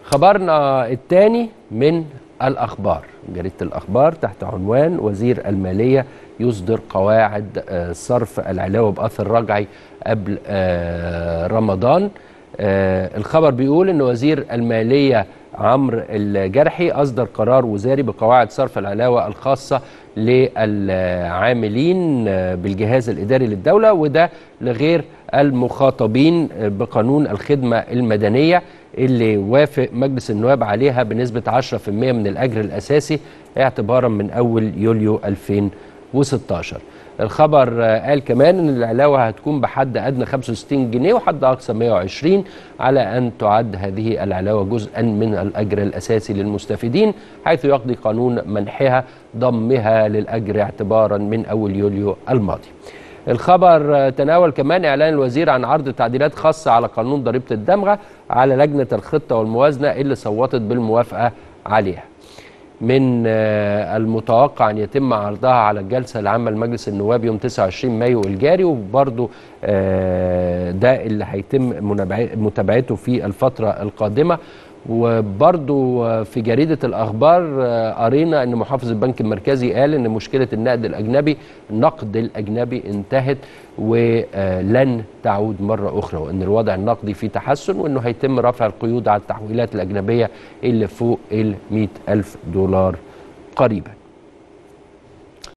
خبرنا الثاني من الأخبار جريدة الأخبار تحت عنوان وزير المالية يصدر قواعد آه، صرف العلاوة بأثر رجعي قبل آه، رمضان آه، الخبر بيقول أن وزير المالية عمرو الجرحي أصدر قرار وزاري بقواعد صرف العلاوة الخاصة للعاملين بالجهاز الإداري للدولة وده لغير المخاطبين بقانون الخدمة المدنية اللي وافق مجلس النواب عليها بنسبة 10% من الأجر الأساسي اعتبارا من أول يوليو 2016 الخبر قال كمان ان العلاوه هتكون بحد ادنى 65 جنيه وحد اقصى 120 على ان تعد هذه العلاوه جزءا من الاجر الاساسي للمستفيدين حيث يقضي قانون منحها ضمها للاجر اعتبارا من اول يوليو الماضي. الخبر تناول كمان اعلان الوزير عن عرض تعديلات خاصه على قانون ضريبه الدمغه على لجنه الخطه والموازنه اللي صوتت بالموافقه عليها. من المتوقع ان يتم عرضها على الجلسه العامه لمجلس النواب يوم 29 مايو الجاري وبرضه ده اللي هيتم متابعته في الفتره القادمه وبرضه في جريدة الأخبار قرينا أن محافظ البنك المركزي قال أن مشكلة النقد الأجنبي النقد الأجنبي انتهت ولن تعود مرة أخرى وأن الوضع النقدي فيه تحسن وأنه هيتم رفع القيود على التحويلات الأجنبية اللي فوق ال 100 ألف دولار قريباً